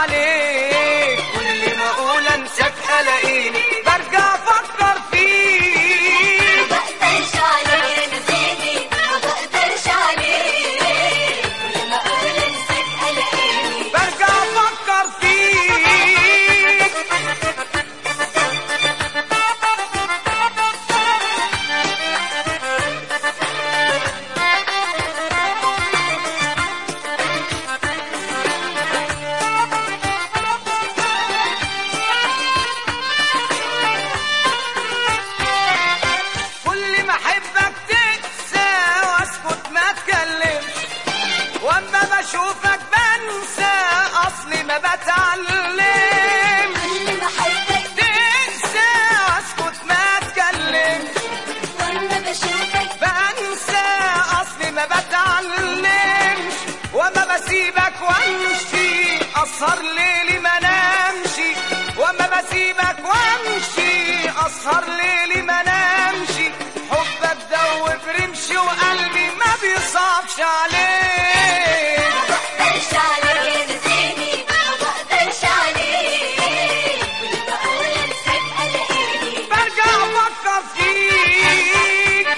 عليك كل ما اقول انساك الاقيني برجع افكر فيك بقدرش عليك يا نسيني ما بقدرش عليك كل ما اقول انساك الاقيني برجع افكر فيك كل ما احبك تنسى واسكت ما اتكلمش واما بشوفك بنسى اصلي ما بتعلمش كل ما احبك تنسى واسكت ما اتكلمش وانا بشوفك بنسى اصلي ما بتعلمش وما بسيبك وامشي اسهر ليلي ما نامشي وما بسيبك وامشي اسهر ليلي ما نامشي حبك دوب رمشي وقلبي ما بيصعبش عليك ما بقدرش عليك يا نسيني ما بقدرش عليك كل ما اقول انساك الاقيني برجع افكر فيك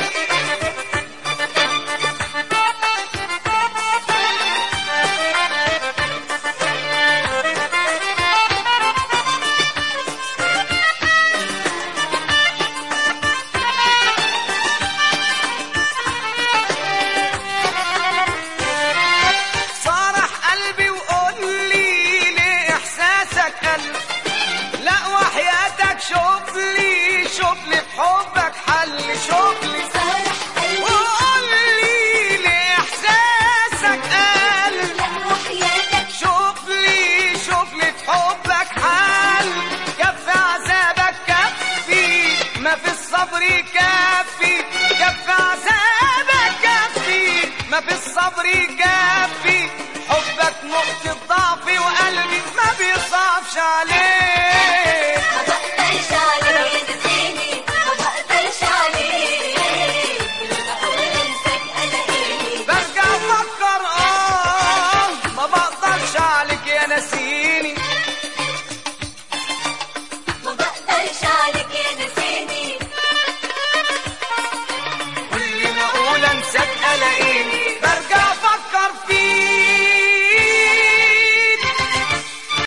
صارح قلبي وقول لي ليه احساسك قل لا وحياتك شوف لي شوف لي في حبك حل شوف لي صالح قلبي وقول لي ليه احساسك قل لا وحياتك شوف لي شوف لي في حبك حل كفي عذابك كفي ما في الصبر كفي كفي عذابك كفي ما في الصبر كفي حبك نقطة ضعفي وقلبي ما بيصعبش عليك ما بقدرش